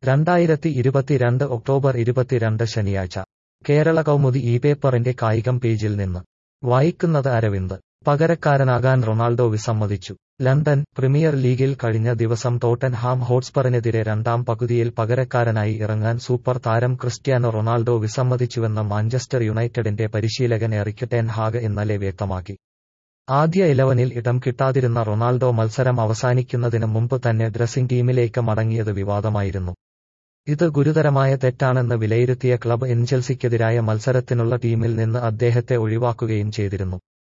രണ്ടായിരത്തി ഇരുപത്തിരണ്ട് ഒക്ടോബർ ഇരുപത്തിരണ്ട് ശനിയാഴ്ച കേരള കൗമുദി ഈ പേപ്പറിന്റെ കായികം പേജിൽ നിന്ന് വായിക്കുന്നത് അരവിന്ദ് പകരക്കാരനാകാൻ റൊണാൾഡോ വിസമ്മതിച്ചു ലണ്ടൻ പ്രീമിയർ ലീഗിൽ കഴിഞ്ഞ ദിവസം ടോട്ടൻഹാം ഹോട്ട്സ്പറിനെതിരെ രണ്ടാം പകുതിയിൽ പകരക്കാരനായി ഇറങ്ങാൻ സൂപ്പർ താരം ക്രിസ്ത്യാനോ റൊണാൾഡോ വിസമ്മതിച്ചുവെന്ന് മാഞ്ചസ്റ്റർ യുണൈറ്റഡിന്റെ പരിശീലകൻ എറിക് ടെൻ ഹാഗ് ഇന്നലെ വ്യക്തമാക്കി ആദ്യ ഇലവനിൽ ഇടം കിട്ടാതിരുന്ന റൊണാൾഡോ മത്സരം അവസാനിക്കുന്നതിന് മുമ്പ് തന്നെ ഡ്രസ്സിംഗ് ടീമിലേക്ക് മടങ്ങിയത് വിവാദമായിരുന്നു ഇത് ഗുരുതരമായ തെറ്റാണെന്ന് വിലയിരുത്തിയ ക്ലബ് എൻജൽസിക്കെതിരായ മത്സരത്തിനുള്ള ടീമിൽ നിന്ന് അദ്ദേഹത്തെ ഒഴിവാക്കുകയും ചെയ്തിരുന്നു